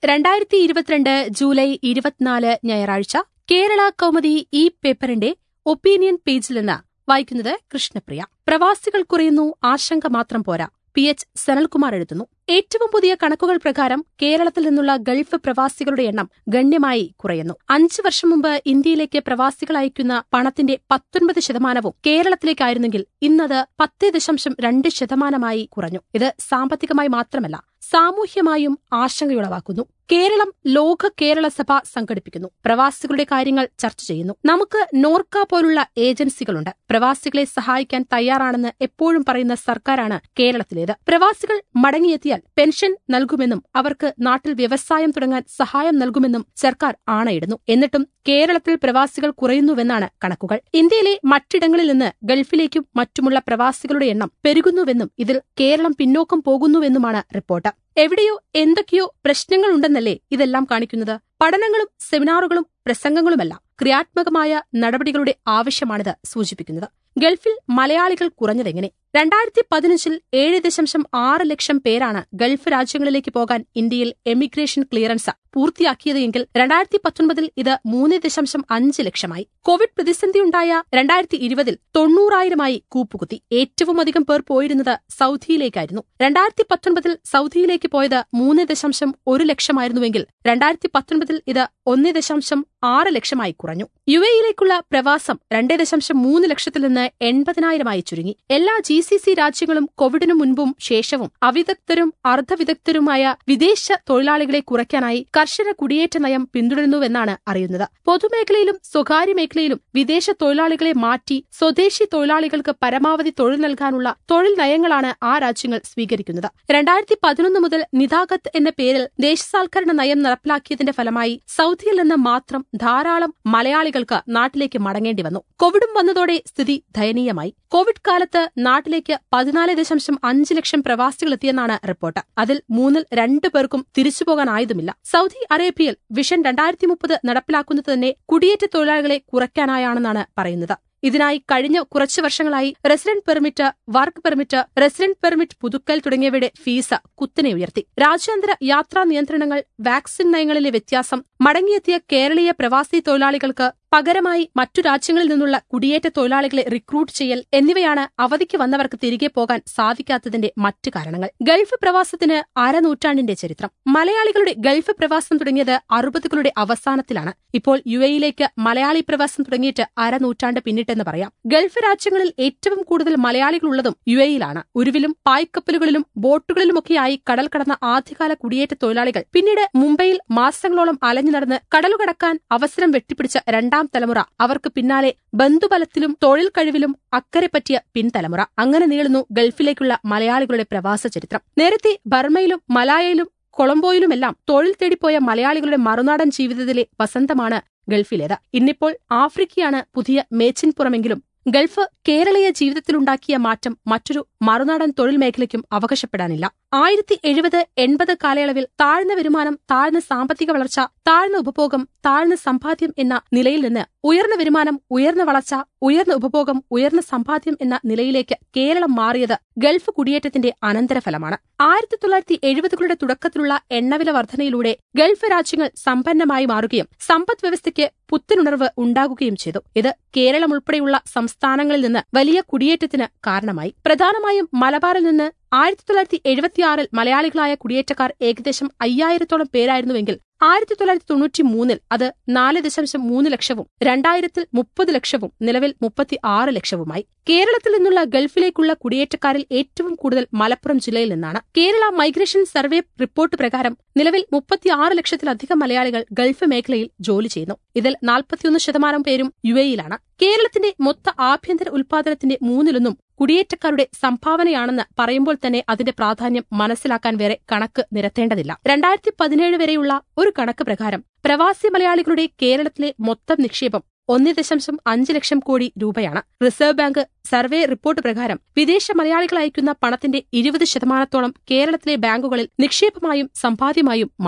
രണ്ടായിരത്തി ഇരുപത്തിരണ്ട് ജൂലൈ ഇരുപത്തിനാല് ഞായറാഴ്ച കേരള കൗമുദി ഈ പേപ്പറിന്റെ ഒപ്പീനിയൻ പേജിൽ നിന്ന് വായിക്കുന്നത് കൃഷ്ണപ്രിയ പ്രവാസികൾ കുറയുന്നു ആശങ്ക മാത്രം പോരാ പി എച്ച് സനൽകുമാർ എഴുതുന്നു ഏറ്റവും പുതിയ കണക്കുകൾ പ്രകാരം കേരളത്തിൽ നിന്നുള്ള ഗൾഫ് പ്രവാസികളുടെ എണ്ണം ഗണ്യമായി കുറയുന്നു അഞ്ചു വർഷം മുമ്പ് ഇന്ത്യയിലേക്ക് പ്രവാസികൾ അയക്കുന്ന പണത്തിന്റെ പത്തൊൻപത് ശതമാനവും കേരളത്തിലേക്കായിരുന്നെങ്കിൽ ഇന്നത് പത്ത് ദശാംശം രണ്ട് ശതമാനമായി കുറഞ്ഞു ഇത് സാമ്പത്തികമായി മാത്രമല്ല സാമൂഹ്യമായും ആശങ്കയുളവാക്കുന്നു കേരളം ലോക കേരള സഭ സംഘടിപ്പിക്കുന്നു പ്രവാസികളുടെ കാര്യങ്ങൾ ചർച്ച ചെയ്യുന്നു നമുക്ക് നോർക്ക പോലുള്ള ഏജൻസികളുണ്ട് പ്രവാസികളെ സഹായിക്കാൻ തയ്യാറാണെന്ന് എപ്പോഴും പറയുന്ന സർക്കാരാണ് കേരളത്തിലേത് പ്രവാസികൾ മടങ്ങിയെത്തിയാൽ പെൻഷൻ നൽകുമെന്നും അവർക്ക് നാട്ടിൽ വ്യവസായം തുടങ്ങാൻ സഹായം നൽകുമെന്നും സർക്കാർ ആണയിടുന്നു എന്നിട്ടും കേരളത്തിൽ പ്രവാസികൾ കുറയുന്നുവെന്നാണ് കണക്കുകൾ ഇന്ത്യയിലെ മറ്റിടങ്ങളിൽ നിന്ന് ഗൾഫിലേക്കും മറ്റുമുള്ള പ്രവാസികളുടെ എണ്ണം പെരുകുന്നുവെന്നും ഇതിൽ കേരളം പിന്നോക്കം പോകുന്നുവെന്നുമാണ് റിപ്പോർട്ട് എവിടെയോ എന്തൊക്കെയോ പ്രശ്നങ്ങളുണ്ടെന്നല്ലേ ഇതെല്ലാം കാണിക്കുന്നത് പഠനങ്ങളും സെമിനാറുകളും പ്രസംഗങ്ങളുമല്ല ക്രിയാത്മകമായ നടപടികളുടെ ആവശ്യമാണിത് സൂചിപ്പിക്കുന്നത് ഗൾഫിൽ മലയാളികൾ കുറഞ്ഞതെങ്ങനെ രണ്ടായിരത്തി പതിനഞ്ചിൽ ഏഴ് ദശാംശം ആറ് ലക്ഷം പേരാണ് ഗൾഫ് രാജ്യങ്ങളിലേക്ക് പോകാൻ ഇന്ത്യയിൽ എമിഗ്രേഷൻ ക്ലിയറൻസ് പൂർത്തിയാക്കിയത് എങ്കിൽ രണ്ടായിരത്തി പത്തൊൻപതിൽ ഇത് മൂന്ന് ദശാംശം അഞ്ച് ലക്ഷമായി കോവിഡ് പ്രതിസന്ധിയുണ്ടായ രണ്ടായിരത്തി ഇരുപതിൽ തൊണ്ണൂറായിരമായി കൂപ്പുകുത്തി ഏറ്റവും അധികം പേർ പോയിരുന്നത് സൌദിയിലേക്കായിരുന്നു രണ്ടായിരത്തി പത്തൊൻപതിൽ സൌദിയിലേക്ക് പോയത് മൂന്ന് ദശാംശം ഒരു ലക്ഷമായിരുന്നുവെങ്കിൽ രണ്ടായിരത്തി പത്തൊൻപതിൽ ഇത് ഒന്ന് ദശാംശം ആറ് ലക്ഷമായി കുറഞ്ഞു യു എയിലേക്കുള്ള പ്രവാസം രണ്ട് ദശാംശം മൂന്ന് ലക്ഷത്തിൽ നിന്ന് എൺപതിനായിരമായി ചുരുങ്ങി എല്ലാ ജി സി സി രാജ്യങ്ങളും കോവിഡിനു മുൻപും ശേഷവും അവിദഗ്ധരും അർദ്ധവിദഗ്ധരുമായ വിദേശ തൊഴിലാളികളെ കുറയ്ക്കാനായി കർശന കുടിയേറ്റ നയം പിന്തുടരുന്നുവെന്നാണ് അറിയുന്നത് പൊതുമേഖലയിലും സ്വകാര്യ മേഖലയിലും വിദേശ തൊഴിലാളികളെ മാറ്റി സ്വദേശി തൊഴിലാളികൾക്ക് പരമാവധി തൊഴിൽ നൽകാനുള്ള തൊഴിൽ നയങ്ങളാണ് ആ രാജ്യങ്ങൾ സ്വീകരിക്കുന്നത് രണ്ടായിരത്തി പതിനൊന്ന് മുതൽ നിതാഗത്ത് എന്ന പേരിൽ ദേശസാൽക്കരണ നയം നടപ്പിലാക്കിയതിന്റെ ഫലമായി സൌദിയിൽ നിന്ന് മാത്രം ധാരാളം മലയാളികൾക്ക് നാട്ടിലേക്ക് മടങ്ങേണ്ടി വന്നു കോവിഡും വന്നതോടെ സ്ഥിതി ദയനീയമായി കോവിഡ് കാലത്ത് നാട്ടിലേക്ക് പതിനാല് ദശാംശം അഞ്ച് ലക്ഷം പ്രവാസികളെത്തിയെന്നാണ് റിപ്പോർട്ട് അതിൽ മൂന്നിൽ രണ്ടു പേർക്കും തിരിച്ചുപോകാനായതുമില്ല സൌദി അറേബ്യയിൽ വിഷൻ രണ്ടായിരത്തി മുപ്പത് നടപ്പിലാക്കുന്നത് തന്നെ കുടിയേറ്റ തൊഴിലാളികളെ കുറയ്ക്കാനായാണെന്നാണ് പറയുന്നത് ഇതിനായി കഴിഞ്ഞ കുറച്ചു വർഷങ്ങളായി resident permit work permit resident permit പുതുക്കൽ തുടങ്ങിയവയുടെ ഫീസ് കുത്തനെ ഉയർത്തി രാജ്യാന്തര യാത്രാ നിയന്ത്രണങ്ങൾ വാക്സിൻ നയങ്ങളിലെ വ്യത്യാസം മടങ്ങിയെത്തിയ കേരളീയ പ്രവാസി തൊഴിലാളികൾക്ക് പകരമായി മറ്റു രാജ്യങ്ങളിൽ നിന്നുള്ള കുടിയേറ്റ തൊഴിലാളികളെ റിക്രൂട്ട് ചെയ്യൽ എന്നിവയാണ് അവധിക്ക് വന്നവർക്ക് തിരികെ പോകാൻ സാധിക്കാത്തതിന്റെ മറ്റു കാരണങ്ങൾ ഗൾഫ് പ്രവാസത്തിന് അരനൂറ്റാണ്ടിന്റെ ചരിത്രം മലയാളികളുടെ ഗൾഫ് പ്രവാസം തുടങ്ങിയത് അറുപതുകളുടെ അവസാനത്തിലാണ് ഇപ്പോൾ യു എയിലേക്ക് മലയാളി പ്രവാസം തുടങ്ങിയിട്ട് അരനൂറ്റാണ്ട് പിന്നിട്ടെന്ന് പറയാം ഗൾഫ് രാജ്യങ്ങളിൽ ഏറ്റവും കൂടുതൽ മലയാളികളുള്ളതും യു എയിലാണ് ഉരുവിലും പായ്ക്കപ്പലുകളിലും ബോട്ടുകളിലുമൊക്കെയായി കടൽ കടന്ന ആദ്യകാല കുടിയേറ്റ തൊഴിലാളികൾ പിന്നീട് മുംബൈയിൽ മാസങ്ങളോളം അലഞ്ഞു നടന്ന് കടലുകടക്കാൻ അവസരം വെട്ടിപ്പിടിച്ച രണ്ടാം തലമുറ അവർക്ക് പിന്നാലെ ബന്ധുബലത്തിലും തൊഴിൽ കഴിവിലും അക്കരെ പറ്റിയ പിൻതലമുറ അങ്ങനെ നീളുന്നു ഗൾഫിലേക്കുള്ള മലയാളികളുടെ പ്രവാസ ചരിത്രം നേരത്തെ ബർമയിലും മലായയിലും കൊളംബോയിലുമെല്ലാം തൊഴിൽ തേടിപ്പോയ മലയാളികളുടെ മറുനാടൻ ജീവിതത്തിലെ വസന്തമാണ് ഗൾഫിലേത് ഇന്നിപ്പോൾ ആഫ്രിക്കയാണ് പുതിയ മേച്ചിൻപുറമെങ്കിലും ഗൾഫ് കേരളീയ ജീവിതത്തിലുണ്ടാക്കിയ മാറ്റം മറ്റൊരു മറുനാടൻ തൊഴിൽ മേഖലയ്ക്കും അവകാശപ്പെടാനില്ല ആയിരത്തി എഴുപത് എൺപത് കാലയളവിൽ താഴ്ന്ന വരുമാനം താഴ്ന്ന സാമ്പത്തിക വളർച്ച താഴ്ന്ന ഉപഭോഗം താഴ്ന്ന സമ്പാദ്യം എന്ന നിലയിൽ നിന്ന് ഉയർന്ന വരുമാനം ഉയർന്ന വളർച്ച ഉയർന്ന ഉപഭോഗം ഉയർന്ന സമ്പാദ്യം എന്ന നിലയിലേക്ക് കേരളം മാറിയത് ഗൾഫ് കുടിയേറ്റത്തിന്റെ അനന്തരഫലമാണ് ആയിരത്തി തൊള്ളായിരത്തി എഴുപതുകളുടെ തുടക്കത്തിലുള്ള എണ്ണവില വർധനയിലൂടെ ഗൾഫ് രാജ്യങ്ങൾ സമ്പന്നമായി മാറുകയും സമ്പദ് വ്യവസ്ഥയ്ക്ക് പുത്തനുണർവ് ഉണ്ടാകുകയും ചെയ്തു ഇത് കേരളം ഉൾപ്പെടെയുള്ള സംസ്ഥാനങ്ങളിൽ നിന്ന് വലിയ കുടിയേറ്റത്തിന് കാരണമായി പ്രധാനമായും മലബാറിൽ നിന്ന് ആയിരത്തി തൊള്ളായിരത്തി എഴുപത്തിയാറിൽ മലയാളികളായ കുടിയേറ്റക്കാർ ഏകദേശം അയ്യായിരത്തോളം പേരായിരുന്നുവെങ്കിൽ ആയിരത്തി തൊള്ളായിരത്തി തൊണ്ണൂറ്റി മൂന്നിൽ അത് നാല് ദശാംശം മൂന്ന് ലക്ഷവും രണ്ടായിരത്തിൽ മുപ്പത് ലക്ഷവും നിലവിൽ മുപ്പത്തി ആറ് ലക്ഷവുമായി കേരളത്തിൽ നിന്നുള്ള ഗൾഫിലേക്കുള്ള കുടിയേറ്റക്കാരിൽ ഏറ്റവും കൂടുതൽ മലപ്പുറം ജില്ലയിൽ നിന്നാണ് കേരള മൈഗ്രേഷൻ സർവേ റിപ്പോർട്ട് പ്രകാരം നിലവിൽ മുപ്പത്തിയാറ് ലക്ഷത്തിലധികം മലയാളികൾ ഗൾഫ് മേഖലയിൽ ജോലി ചെയ്യുന്നു ഇതിൽ നാൽപ്പത്തിയൊന്ന് ശതമാനം പേരും യു എയിലാണ് കേരളത്തിന്റെ മൊത്ത ആഭ്യന്തര ഉൽപാദനത്തിന്റെ മൂന്നിലൊന്നും കുടിയേറ്റക്കാരുടെ സംഭാവനയാണെന്ന് പറയുമ്പോൾ തന്നെ അതിന്റെ പ്രാധാന്യം മനസ്സിലാക്കാൻ വേറെ കണക്ക് നിരത്തേണ്ടതില്ല രണ്ടായിരത്തി പതിനേഴ് വരെയുള്ള ഒരു കണക്ക് പ്രകാരം പ്രവാസി മലയാളികളുടെ കേരളത്തിലെ മൊത്തം നിക്ഷേപം ഒന്ന് ദശാംശം അഞ്ച് ലക്ഷം കോടി രൂപയാണ് റിസർവ് ബാങ്ക് സർവേ റിപ്പോർട്ട് പ്രകാരം വിദേശ മലയാളികൾ അയക്കുന്ന പണത്തിന്റെ ഇരുപത് ശതമാനത്തോളം കേരളത്തിലെ ബാങ്കുകളിൽ നിക്ഷേപമായും സമ്പാദ്യമായും മാറുന്നു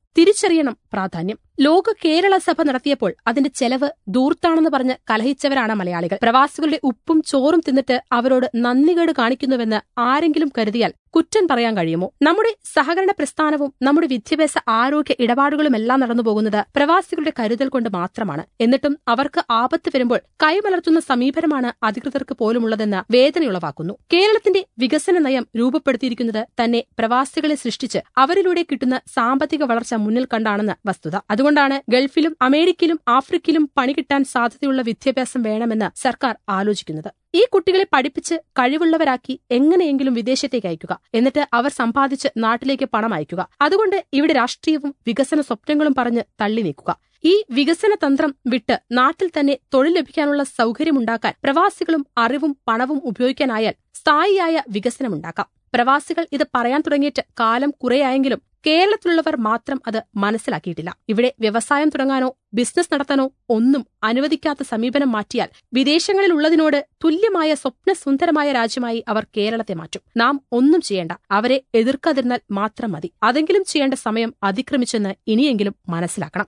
തിരിച്ചറിയണം പ്രാധാന്യം ലോക കേരള സഭ നടത്തിയപ്പോൾ അതിന്റെ ചെലവ് ദൂർത്താണെന്ന് പറഞ്ഞ് കലഹിച്ചവരാണ് മലയാളികൾ പ്രവാസികളുടെ ഉപ്പും ചോറും തിന്നിട്ട് അവരോട് നന്ദികേട് കാണിക്കുന്നുവെന്ന് ആരെങ്കിലും കരുതിയാൽ കുറ്റം പറയാൻ കഴിയുമോ നമ്മുടെ സഹകരണ പ്രസ്ഥാനവും നമ്മുടെ വിദ്യാഭ്യാസ ആരോഗ്യ ഇടപാടുകളുമെല്ലാം നടന്നു പോകുന്നത് പ്രവാസികളുടെ കരുതൽ കൊണ്ട് മാത്രമാണ് എന്നിട്ടും അവർക്ക് ആപത്ത് വരുമ്പോൾ കൈമലർത്തുന്ന സമീപനമാണ് അധികൃതർക്ക് പോലുമുള്ളതെന്ന് വേദനയുളവാക്കുന്നു കേരളത്തിന്റെ വികസന നയം രൂപപ്പെടുത്തിയിരിക്കുന്നത് തന്നെ പ്രവാസികളെ സൃഷ്ടിച്ച് അവരിലൂടെ കിട്ടുന്ന സാമ്പത്തിക വളർച്ച മുന്നിൽ കണ്ടാണെന്ന് വസ്തുത അതുകൊണ്ടാണ് ഗൾഫിലും അമേരിക്കയിലും ആഫ്രിക്കയിലും പണി കിട്ടാൻ സാധ്യതയുള്ള വിദ്യാഭ്യാസം വേണമെന്ന് സർക്കാർ ആലോചിക്കുന്നത് ഈ കുട്ടികളെ പഠിപ്പിച്ച് കഴിവുള്ളവരാക്കി എങ്ങനെയെങ്കിലും വിദേശത്തേക്ക് അയക്കുക എന്നിട്ട് അവർ സമ്പാദിച്ച് നാട്ടിലേക്ക് പണം അയക്കുക അതുകൊണ്ട് ഇവിടെ രാഷ്ട്രീയവും വികസന സ്വപ്നങ്ങളും പറഞ്ഞ് തള്ളി നീക്കുക ഈ വികസന തന്ത്രം വിട്ട് നാട്ടിൽ തന്നെ തൊഴിൽ ലഭിക്കാനുള്ള സൗകര്യമുണ്ടാക്കാൻ പ്രവാസികളും അറിവും പണവും ഉപയോഗിക്കാനായാൽ സ്ഥായിയായ വികസനമുണ്ടാക്കാം പ്രവാസികൾ ഇത് പറയാൻ തുടങ്ങിയിട്ട് കാലം കുറെയായെങ്കിലും കേരളത്തിലുള്ളവർ മാത്രം അത് മനസ്സിലാക്കിയിട്ടില്ല ഇവിടെ വ്യവസായം തുടങ്ങാനോ ബിസിനസ് നടത്താനോ ഒന്നും അനുവദിക്കാത്ത സമീപനം മാറ്റിയാൽ വിദേശങ്ങളിലുള്ളതിനോട് തുല്യമായ സ്വപ്നസുന്ദരമായ രാജ്യമായി അവർ കേരളത്തെ മാറ്റും നാം ഒന്നും ചെയ്യേണ്ട അവരെ എതിർക്കാതിരുന്നാൽ മാത്രം മതി അതെങ്കിലും ചെയ്യേണ്ട സമയം അതിക്രമിച്ചെന്ന് ഇനിയെങ്കിലും മനസ്സിലാക്കണം